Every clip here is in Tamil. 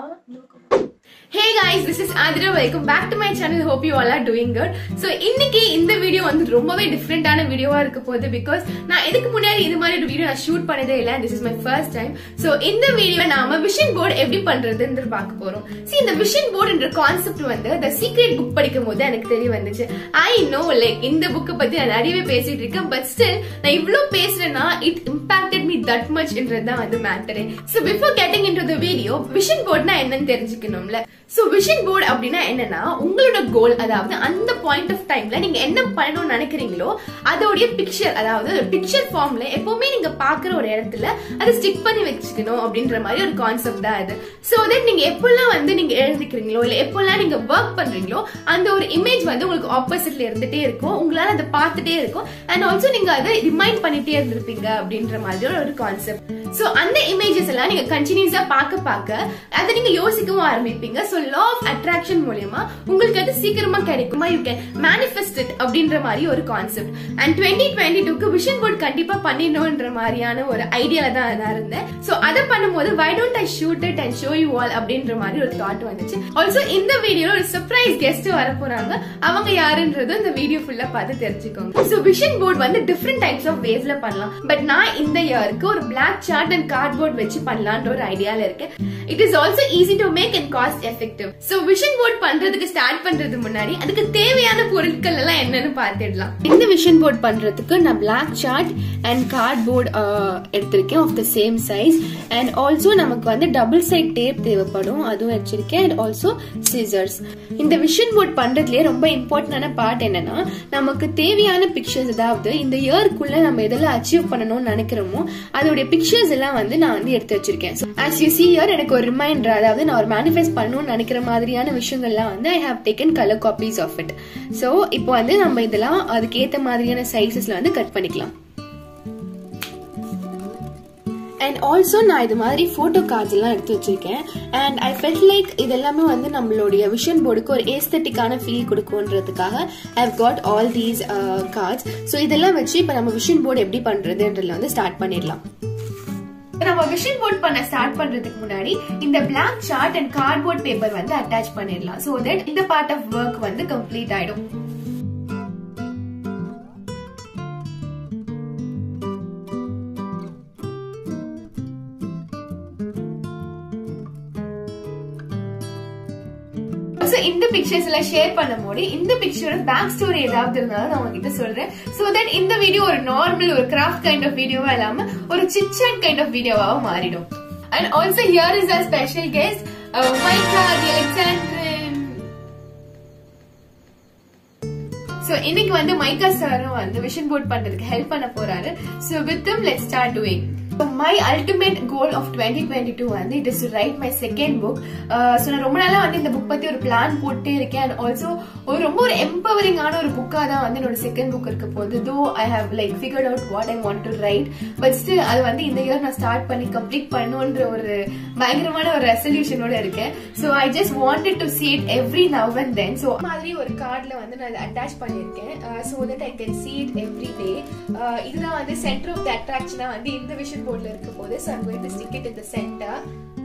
Hey guys this is Aathira welcome back to my channel hope you all are doing good so இன்னைக்கு இந்த வீடியோ வந்து ரொம்பவே டிஃப்ரெண்டான வீடியோவா இருக்க போகுது பிகாஸ் நான் இதுக்கு முன்னாடி இது மாதிரி ஒரு வீடியோ நான் ஷூட் பண்ணதே இல்லை this is my first time so இந்த வீடியோ நாம விஷன் போர்டு எப்படி பண்றதுன்னு பார்க்க போறோம் See இந்த விஷன் போர்டுன்ற கான்செப்ட் வந்து த சீக்ரெட் புக் படிக்கும் போது எனக்கு தெரிய வந்துச்சு ஐ நோ லைக் இந்த புக்கை பத்தி நான் நிறையவே பேசிட்டு இருக்கேன் பட் ஸ்டில் நான் இவ்ளோ பேசுறேன்னா it impacted me that much தான் வந்து மேட்டரே so before getting in to the video vision போர்ட்னா என்னன்னு தெரிஞ்சுக்கணும்ல சோ விஷன் போர்டு அப்படின்னா என்னன்னா உங்களோட கோல் அதாவது அந்த பாயிண்ட் ஆஃப் டைம்ல நீங்க என்ன பண்ணணும்னு நினைக்கிறீங்களோ அதோடைய பிக்சர் அதாவது பிக்சர் ஃபார்ம்ல எப்பவுமே நீங்க பாக்குற ஒரு இடத்துல அதை ஸ்டிக் பண்ணி வச்சுக்கணும் அப்படின்ற மாதிரி ஒரு கான்செப்ட் தான் இது சோ தட் நீங்க எப்பெல்லாம் வந்து நீங்க எழுதிக்கிறீங்களோ இல்ல எப்பெல்லாம் நீங்க ஒர்க் பண்றீங்களோ அந்த ஒரு இமேஜ் வந்து உங்களுக்கு ஆப்போசிட்ல இருந்துட்டே இருக்கும் உங்களால அதை பார்த்துட்டே இருக்கும் அண்ட் ஆல்சோ நீங்க அதை ரிமைண்ட் பண்ணிட்டே இருந்திருப்பீங்க அப்படின்ற மாதிரி ஒரு கான்செப்ட் சோ அந்த இமேஜஸ் எல்லாம் நீங்க கண்டினியூஸா பார்க்க பார்க்க அதை நீங்க யோசிக்கவும் ஆரம்பிப்பீங்க சோ லா ஆஃப் அட்ராக்ஷன் மூலியமா உங்களுக்கு அது சீக்கிரமா கிடைக்குமா யூ கேன் மேனிஃபெஸ்ட் இட் அப்படின்ற மாதிரி ஒரு கான்செப்ட் அண்ட் டுவெண்ட்டி டுவெண்ட்டி டூக்கு விஷன் போர்ட் கண்டிப்பா பண்ணிடணும்ன்ற மாதிரியான ஒரு ஐடியால தான் நான் இருந்தேன் சோ அதை பண்ணும்போது why don't I shoot it and show you all அப்படின்ற மாதிரி ஒரு தாட் வந்துச்சு ஆல்சோ இந்த வீடியோல ஒரு சர்ப்ரைஸ் கெஸ்ட் வர போறாங்க அவங்க யாருன்றது இந்த வீடியோ ஃபுல்லா பார்த்து தெரிஞ்சுக்கோங்க சோ விஷன் போர்ட் வந்து டிஃப்ரெண்ட் டைப்ஸ் ஆஃப் வேஸ்ல பண்ணலாம் பட் நான் இந்த இயருக்கு ஒரு பிளாக் சார்ட் அண்ட் கார்ட்போர்ட் வச்சு பண்ணலான்ற ஒரு ஐடியால இருக்கேன் it is also easy to make and cost effective so vision board பண்றதுக்கு ஸ்டார்ட் பண்றது முன்னாடி அதுக்கு தேவையான பொருட்கள் எல்லாம் என்னன்னு பார்த்துடலாம் இந்த விஷன் போர்ட் பண்றதுக்கு நான் பிளாக் சார்ட் அண்ட் கார்ட்போர்ட் எடுத்திருக்கேன் of the same size and also நமக்கு வந்து டபுள் சைட் டேப் தேவைப்படும் அதுவும் வச்சிருக்கேன் அண்ட் ஆல்சோ சிசர்ஸ் இந்த விஷன் போர்ட் பண்றதுலயே ரொம்ப இம்பார்ட்டன்டான பார்ட் என்னன்னா நமக்கு தேவையான பிக்சர்ஸ் அதாவது இந்த இயர்க்குள்ள நம்ம எதெல்லாம் அச்சீவ் பண்ணணும்னு நினைக்கிறோமோ அதோடைய பிக்சர்ஸ் எல்லாம் வந்து நான் வந்து எடுத்து வச்சிருக்கேன் ஆஸ் யூ சி இயர் எனக்கு ஒரு ரிமைண்டர் அதாவது நான் ஒரு மேனிஃபெஸ்ட் பண்ணணும்னு நினைக்கிற மாதிரியான விஷயங்கள்லாம் வந்து I have taken colour copies of it so இப்போ வந்து நம்ம இதெல்லாம் அதுக்கு ஏத்த மாதிரியான சைசஸ்ல வந்து கட் பண்ணிக்கலாம் அண்ட் ஆல்சோ நான் இது மாதிரி ஃபோட்டோ கார்ட்ஸ் எல்லாம் எடுத்து வச்சிருக்கேன் அண்ட் ஐ ஃபெல்ட் லைக் இது எல்லாமே வந்து நம்மளுடைய விஷன் போர்டுக்கு ஒரு ஏஸ்தட்டிக்கான ஃபீல் கொடுக்கும்ன்றதுக்காக I have got all these cards so இதெல்லாம் வச்சு இப்போ நம்ம விஷன் போர்டு எப்படி பண்றதுன்றதுல வந்து ஸ்டார்ட் பண்ணிடலாம் நம்ம விஷன் போர்ட் பண்ண ஸ்டார்ட் பண்றதுக்கு முன்னாடி இந்த black chart and cardboard paper வந்து அட்டாச் பண்ணிடலாம் சோ தட் இந்த பார்ட் ஆஃப் ஒர்க் வந்து கம்ப்ளீட் ஆயிடும் இந்த பிக்சர்ஸ் எல்லாம் ஷேர் பண்ணும்போது இந்த பிக்சரோட பேக் ஸ்டோரி ஏதாவது இருந்தாலும் நான் உங்ககிட்ட சொல்றேன் சோ தட் இந்த வீடியோ ஒரு நார்மல் ஒரு கிராஃப்ட் கைண்ட் ஆஃப் வீடியோவா இல்லாம ஒரு சிட் கைண்ட் ஆஃப் வீடியோவாவும் மாறிடும் and also here is a special guest Mika the Alexandrine so இன்னைக்கு வந்து மைக்கா சாரும் வந்து விஷன் போர்ட் பண்றதுக்கு ஹெல்ப் பண்ண போறாரு so with them let start doing my ultimate goal of twenty twenty two வந்து it is right my second book so நான் ரொம்ப நாளா வந்து இந்த புக் பத்தி ஒரு பிளான் போட்டே இருக்கேன் அண்ட் ஆல்சோ ஒரு ரொம்ப ஒரு எம்பவரிங்கான ஒரு புக்கா தான் வந்து என்னோட செகண்ட் புக் இருக்க போகுது though I have like figured out what I want to write but still அது வந்து இந்த இயர் நான் ஸ்டார்ட் பண்ணி கம்ப்ளீட் பண்ணுன்ற ஒரு பயங்கரமான ஒரு ரெசல்யூஷனோட இருக்கேன் so I just wanted to see it every now and then so மாதிரி ஒரு கார்டில் வந்து நான் அட்டாச் பண்ணியிருக்கேன் so that I can see it every day இதுதான் வந்து சென்டர் ஆஃப் த அட்ராக்ஷனாக வந்து இந்த விஷன் போர்டில் இருக்க போது so I'm going to stick it in the centre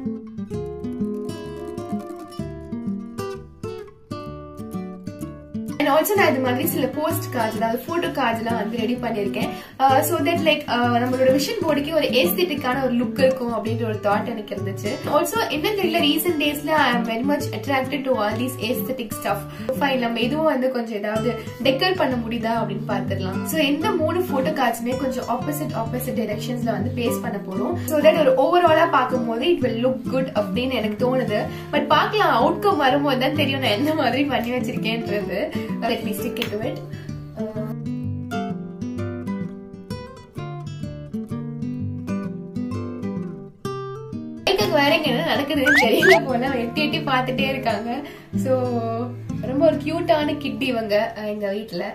and also நான் இது மாதிரி சில போஸ்ட் கார்ட்ஸ் அதாவது போட்டோ கார்ட்ஸ் எல்லாம் வந்து ரெடி பண்ணிருக்கேன் ஸோ தட் லைக் நம்மளோட விஷன் போர்டுக்கு ஒரு ஏஸ்தெட்டிக்கான ஒரு லுக் இருக்கும் அப்படின்ற ஒரு தாட் எனக்கு இருந்துச்சு ஆல்சோ என்ன தெரியல ரீசெண்ட் டேஸ்ல I am very much attracted to all these aesthetic stuff fine நம்ம இதுவும் வந்து கொஞ்சம் ஏதாவது டெக்கர் பண்ண முடியுதா அப்படின்னு பார்த்துடலாம் ஸோ எந்த மூணு போட்டோ கார்ட்ஸுமே கொஞ்சம் ஆப்போசிட் ஆப்போசிட் டைரக்ஷன்ஸ்ல வந்து பேஸ்ட் பண்ண போறோம் ஸோ தட் ஒரு ஓவராலா பார்க்கும்போது இட் வில் லுக் குட் அப்படின்னு எனக்கு தோணுது பட் பார்க்கலாம் அவுட்கம் வரும்போது தான் தெரியும் நான் எந்த மாதிரி பண்ணி வச்சிருக்கேன்றது let me stick it to it. Uh, வேற இங்க என்ன நடக்குதுன்னு தெரியல போல எட்டி எட்டி பார்த்துட்டே இருக்காங்க ஸோ ரொம்ப ஒரு கியூட்டான கிட்டி இவங்க எங்க வீட்டுல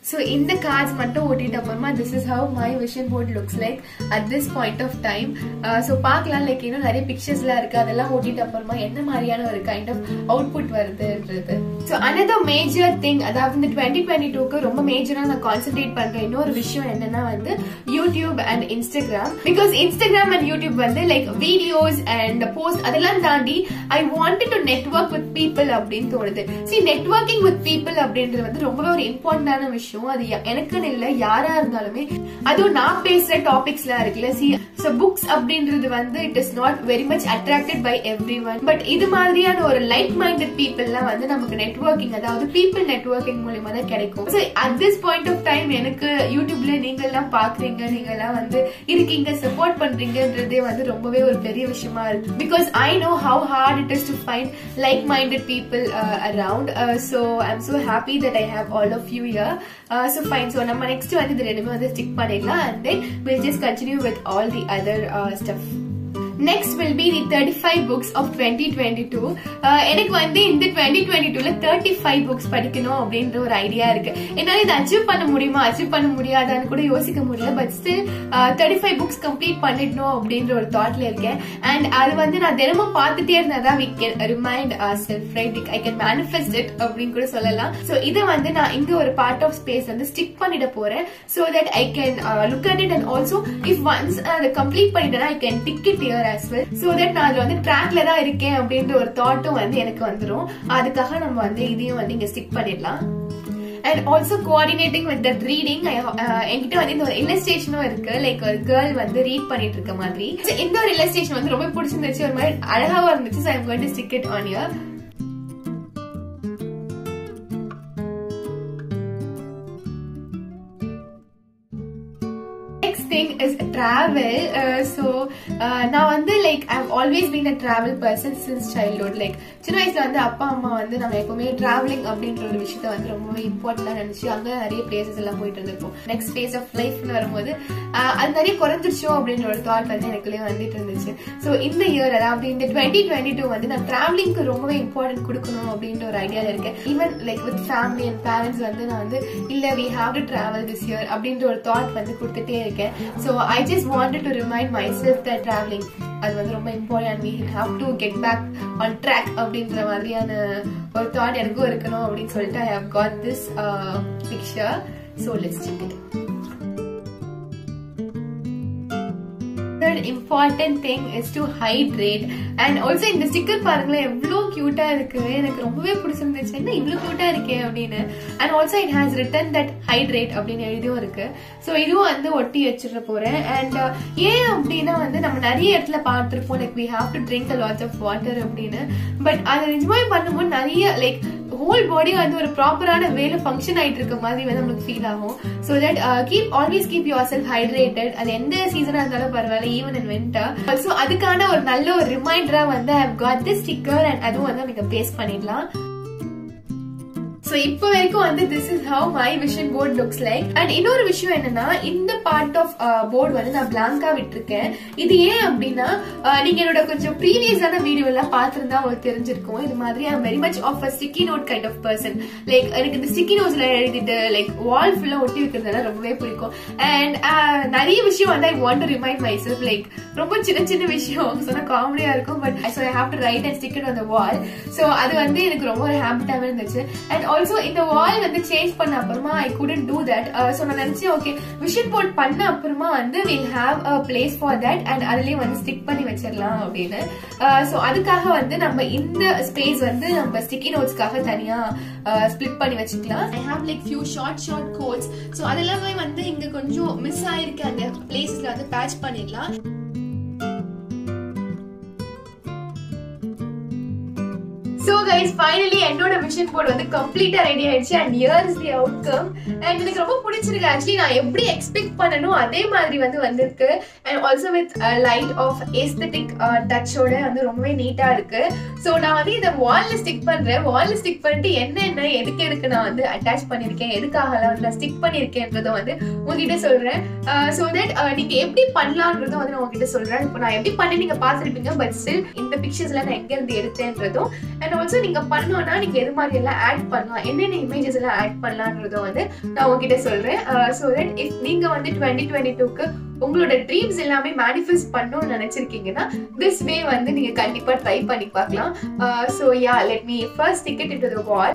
ஸோ இந்த கார்ட்ஸ் மட்டும் ஓட்டிட்டு அப்புறமா this is how my vision board looks like at this point of time so பார்க்கலாம் லைக் இன்னும் நிறைய பிக்சர்ஸ்லாம் இருக்கு அதெல்லாம் ஓட்டிட்டு அப்புறமா என்ன மாதிரியான ஒரு கைண்ட் ஆஃப் அவுட்புட் வருதுன்றது ஸோ அனதர் மேஜர் திங் அதாவது இந்த டுவெண்ட்டி டுவெண்ட்டி டூக்கு ரொம்ப மேஜரா நான் கான்சென்ட்ரேட் பண்ற இன்னொரு விஷயம் என்னன்னா வந்து YouTube and Instagram because Instagram and YouTube வந்து லைக் வீடியோஸ் அண்ட் போஸ்ட் அதெல்லாம் தாண்டி I wanted to network with people அப்படின்னு தோணுது சி நெட்ஒர்க்கிங் வித் பீப்புள் அப்படின்றது வந்து ரொம்பவே ஒரு இம்பார்ட்டன்டான விஷயம் அது ய- எனக்குன்னு இல்ல யாரா இருந்தாலுமே அதுவும் நான் பேசுற டாபிக்ஸ்லாம் இருக்குல்ல சி ஸோ புக்ஸ் அப்படின்றது வந்து it is not very much attracted by every one but இது மாதிரியான ஒரு லைக் மைண்டட் பீப்புள்லாம் வந்து நமக்கு நெட்ஒர்க்கிங் அதாவது பீப்புள் நெட்ஒர்க்கிங் மூலியமா தான் கிடைக்கும் so at this point of time எனக்கு யூடியூப்ல நீங்க எல்லாம் பாக்குறீங்க நீங்க எல்லாம் வந்து இருக்கீங்க சப்போர்ட் பண்றீங்கன்றதே வந்து ரொம்பவே ஒரு பெரிய விஷயமா இருக்கு because I know how hard it is to find like minded people around so I am so happy that I have all of you here so fine so நம்ம நெக்ஸ்ட் வந்து இது ரெண்டுமே வந்து ஸ்டிக் பண்ணிடலாம் and then will just continue with all the other stuff next will be the thirty five books of twenty twenty two எனக்கு வந்து இந்த டுவெண்ட்டி டுவெண்ட்டி டூல தேர்ட்டி ஃபைவ் புக்ஸ் படிக்கணும் அப்படின்ற ஒரு ஐடியா இருக்கு என்னால இதை அச்சீவ் பண்ண முடியுமா அச்சீவ் பண்ண முடியாதான்னு கூட யோசிக்க முடியல but still thirty five books complete பண்ணிடணும் அப்படின்ற ஒரு தாட்ல இருக்கேன் அண்ட் அது வந்து நான் தினமும் பார்த்துட்டே இருந்தா தான் we can remind self right I can manifest it அப்படின்னு கூட சொல்லலாம் ஸோ இதை வந்து நான் இங்க ஒரு பார்ட் ஆஃப் ஸ்பேஸ் வந்து ஸ்டிக் பண்ணிட போறேன் so that I can look at it and also if once அதை கம்ப்ளீட் பண்ணிட்டேன்னா I can tick it here as well so that நான் அதுல வந்து ட்ராக்ல தான் இருக்கேன் அப்படின்ற ஒரு தாட்டும் வந்து எனக்கு வந்துரும் அதுக்காக நம்ம வந்து இதையும் வந்து இங்க ஸ்டிக் பண்ணிடலாம் and also coordinating with that reading என்கிட்ட வந்து இந்த ஒரு இல்லஸ்ட்ரேஷனும் இருக்கு லைக் ஒரு கேர்ள் வந்து ரீட் பண்ணிட்டு இருக்க மாதிரி So, இந்த ஒரு இல்லஸ்ட்ரேஷன் வந்து ரொம்ப பிடிச்சிருந்துச்சு ஒரு மாதிரி அழகாவா இருந்துச்சு so I'm going to stick it on here next thing is travel so நான் வந்து like I always been a travel person since childhood like சின்ன வயசுல வந்து அப்பா அம்மா வந்து நம்ம எப்பவுமே டிராவலிங் அப்படின்ற ஒரு விஷயத்த வந்து ரொம்பவே இம்பார்ட்டன்டா நினைச்சு அங்க நிறைய பிளேசஸ் எல்லாம் போயிட்டு இருந்திருப்போம் நெக்ஸ்ட் ஃபேஸ் ஆஃப் லைஃப்னு வரும்போது uh, அது நிறைய குறைஞ்சிருச்சோ அப்படின்ற ஒரு தாட் வந்து எனக்குள்ளே வந்துட்டு இருந்துச்சு ஸோ இந்த இயர் அதாவது இந்த டுவெண்ட்டி டுவெண்ட்டி டூ வந்து நான் டிராவலிங்க்கு ரொம்பவே இம்பார்ட்டன்ட் கொடுக்கணும் அப்படின்ற ஒரு ஐடியால இருக்கேன் even like with family and parents வந்து நான் வந்து இல்ல we have to travel this year அப்படின்ற ஒரு தாட் வந்து கொடுத்துட்டே இருக்கேன் so I just wanted to remind my self the travelling அது வந்து ரொம்ப important we have to get back on track அப்படின்ற மாதிரியான ஒரு தாட் எனக்கும் இருக்கணும் அப்படின்னு சொல்லிட்டு I have got this picture so let's check it third important thing is to hydrate and also இந்த ஸ்டிக்கர் பாருங்களேன் எவ்வளோ கியூட்டா இருக்கு எனக்கு ரொம்பவே பிடிச்சிருந்துச்சு என்ன இவ்வளோ கியூட்டா இருக்கே அப்படின்னு and also it has written that hydrate அப்படின்னு எழுதியும் இருக்கு ஸோ இதுவும் வந்து ஒட்டி வச்சிட போறேன் அண்ட் ஏன் அப்படின்னா வந்து நம்ம நிறைய இடத்துல பார்த்துருப்போம் like we have to drink a lot of water அப்படின்னு பட் அதை என்ஜாய் பண்ணும்போது நிறைய லைக் ஹோல் பாடி வந்து ஒரு ப்ராப்பரான வேல ஃபங்க்ஷன் ஆயிட்டு இருக்க மாதிரி வந்து நம்மளுக்கு ஃபீல் ஆகும் so that keep always keep your self hydrated அது எந்த சீசனா இருந்தாலும் பரவாயில்ல ஈவன் அண்ட் வின்டர் ஸோ அதுக்கான ஒரு நல்ல ஒரு ரிமைண்டரா வந்து I got this sticker and அதுவும் வந்து நீங்க பேஸ்ட் பண்ணிடலாம் ஸோ இப்போ வரைக்கும் வந்து this is how my vision board looks like and இன்னொரு விஷயம் என்னன்னா இந்த பார்ட் ஆஃப் போர்டு வந்து நான் பிளாங்கா விட்டுருக்கேன் இது ஏன் அப்படின்னா uh, நீங்க என்னோட கொஞ்சம் ப்ரீவியஸான வீடியோ எல்லாம் பார்த்திருந்தா உங்களுக்கு தெரிஞ்சிருக்கும் இது மாதிரி I'm very much of a sticky note kind of person like எனக்கு இந்த ஸ்டிக்கி நோட்ஸ்ல எழுதிட்டு லைக் வால் ஃபுல்லா ஒட்டி வைக்கிறதுனால ரொம்பவே பிடிக்கும் அண்ட் நிறைய விஷயம் வந்து I want to remind my self like ரொம்ப சின்ன சின்ன விஷயம் சொன்னா காமெடியா இருக்கும் but so I have to write and stick it on the wall so அது வந்து எனக்கு ரொம்ப ஒரு ஹேபிட்டாவே இருந்துச்சு அண்ட் ஆல்சோ இந்த வால் வந்து சேஞ்ச் பண்ண அப்புறமா I couldn't do that so நான் நினைச்சேன் ஓகே விஷன் போர்ட் பண்ண அப்புறமா வந்து will have a place for that and அதுலயே வந்து ஸ்டிக் பண்ணி வச்சிடலாம் அப்படின்னு ஸோ அதுக்காக வந்து நம்ம இந்த ஸ்பேஸ் வந்து நம்ம ஸ்டிக்கி நோட்ஸ்க்காக தனியா ஸ்பிளிட் பண்ணி வச்சுக்கலாம் I have like few short short quotes so அதெல்லாமே வந்து இங்க கொஞ்சம் மிஸ் ஆயிருக்கு அந்த பிளேசஸ்ல வந்து பேட்ச் பண்ணிடலாம் சோ கைஸ் ஃபைனலி என்னோட விஷன் போர்டு வந்து கம்ப்ளீட்டா ரெடி ஆயிடுச்சு and here is the outcome and எனக்கு ரொம்ப பிடிச்சிருக்கு ஆக்சுவலி நான் எப்படி எக்ஸ்பெக்ட் பண்ணனும் அதே மாதிரி வந்து வந்திருக்கு and also with light of aesthetic டச்சோட வந்து ரொம்பவே நீட்டா இருக்கு சோ நான் வந்து இதை வால்ல ஸ்டிக் பண்றேன் வால்ல ஸ்டிக் பண்ணிட்டு என்னென்ன எதுக்கு எதுக்கு நான் வந்து அட்டாச் பண்ணிருக்கேன் எதுக்காக வந்து நான் ஸ்டிக் பண்ணிருக்கேன்றதை வந்து உங்ககிட்ட சொல்றேன் ஸோ தட் நீங்க எப்படி பண்ணலான்றதும் வந்து நான் உங்ககிட்ட சொல்றேன் இப்போ நான் எப்படி பண்ணி நீங்க பார்த்துருப்பீங்க பட் ஸ்டில் இந்த பிக்சர்ஸ்ல நான் எங்க இருந்து எடுத்தேன்றதும் அண்ட் ஆல்சோ நீங்க நீங்க பண்ணோம்னா நீங்க எது மாதிரி எல்லாம் ஆட் பண்ணலாம் என்னென்ன இமேஜஸ் எல்லாம் ஆட் பண்ணலாம்ன்றத வந்து நான் உங்ககிட்ட சொல்றேன் ஸோ தட் இஃப் நீங்க வந்து டுவெண்ட்டி டுவெண்ட்டி டூக்கு உங்களோட ட்ரீம்ஸ் எல்லாமே மேனிஃபெஸ்ட் பண்ணணும்னு நினைச்சிருக்கீங்கன்னா திஸ் வே வந்து நீங்க கண்டிப்பா ட்ரை பண்ணி பார்க்கலாம் so yeah let me first tick it in to the wall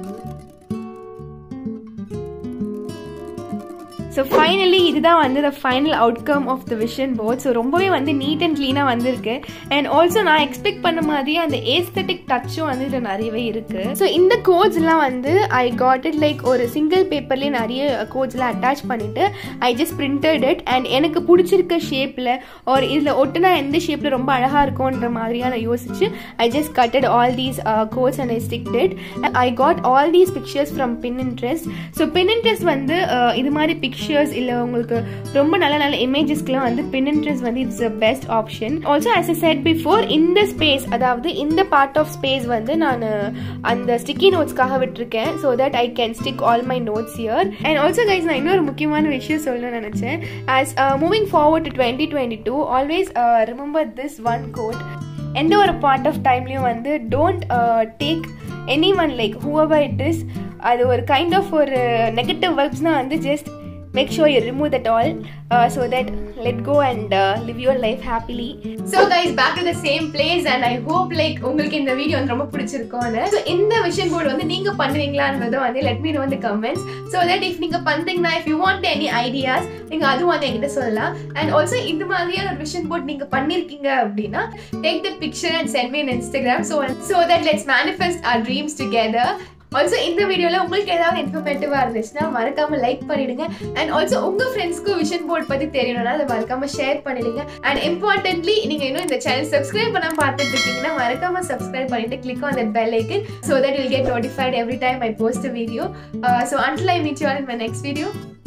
so finally இதுதான் வந்து the final outcome of the vision board so ரொம்பவே வந்து நீட் அண்ட் க்ளீனாக வந்திருக்கு அண்ட் ஆல்சோ நான் எக்ஸ்பெக்ட் பண்ண மாதிரியே அந்த ஏஸ்தட்டிக் டச்சும் வந்து இதில் நிறையவே இருக்கு ஸோ இந்த கோட்ஸ்லாம் வந்து ஐ காட் இட் லைக் ஒரு சிங்கிள் பேப்பர்லேயே நிறைய கோட்ஸ்லாம் அட்டாச் பண்ணிட்டு I just printed it and எனக்கு பிடிச்சிருக்க ஷேப்பில் ஒரு இதில் ஒட்டுனா எந்த ஷேப்பில் ரொம்ப அழகாக இருக்கும்ன்ற மாதிரியாக நான் யோசிச்சு I just cutted all these quotes and I sticked I got all these pictures from Pinterest so Pinterest வந்து uh, இது மாதிரி பிக்சர்ஸ் இல்லை உங்களுக்கு ரொம்ப நல்ல நல்ல இமேஜஸ்க்குலாம் வந்து பின் இன்ட்ரெஸ்ட் வந்து it's a best option also as I said before இந்த ஸ்பேஸ் அதாவது இந்த பார்ட் ஆஃப் ஸ்பேஸ் வந்து நான் அந்த ஸ்டிக்கி நோட்ஸ்க்காக விட்டுருக்கேன் so that I can stick all my notes here and also guys நான் இன்னொரு முக்கியமான விஷயம் சொல்லணும்னு நினச்சேன் as moving forward to twenty twenty two always remember this one quote எந்த ஒரு பார்ட் ஆஃப் டைம்லையும் வந்து don't take any one like whoever it is அது ஒரு கைண்ட் ஆஃப் ஒரு நெகட்டிவ் வைப்ஸ்னால் வந்து just make sure you remove that all so that let go and live your life happily so guys back to the same place and I hope like உங்களுக்கு இந்த வீடியோ வந்து ரொம்ப பிடிச்சிருக்கோன்னு ஸோ இந்த விஷன் போர்டு வந்து நீங்கள் பண்ணுவீங்களான்றத வந்து லெட் மீ நோ இந்த கமெண்ட்ஸ் ஸோ தட் இஃப் நீங்கள் பண்ணுறீங்கன்னா if you want any ideas நீங்கள் அதுவும் வந்து என்கிட்ட சொல்லலாம் அண்ட் ஆல்சோ இந்த மாதிரியான ஒரு விஷன் போர்ட் நீங்கள் பண்ணியிருக்கீங்க அப்படின்னா take the picture and send me in Instagram so so that let's manifest our dreams together also இந்த வீடியோவில் உங்களுக்கு ஏதாவது இன்ஃபர்மேட்டிவாக இருந்துச்சுன்னா மறக்காம லைக் பண்ணிடுங்க அண்ட் ஆல்சோ உங்கள் ஃப்ரெண்ட்ஸ்க்கு விஷன் போர்ட் பற்றி தெரியணும்னா அதை மறக்காம ஷேர் பண்ணிடுங்க அண்ட் இம்பார்ட்டன்ட்லி நீங்கள் இன்னும் இந்த சேனல் சப்ஸ்கிரைப் பண்ணாம பார்த்துட்டு இருக்கீங்கன்னா மறக்காம சப்ஸ்கிரைப் பண்ணிட்டு click on that bell icon so that will get notified every time I post video so until I meet you all in my next video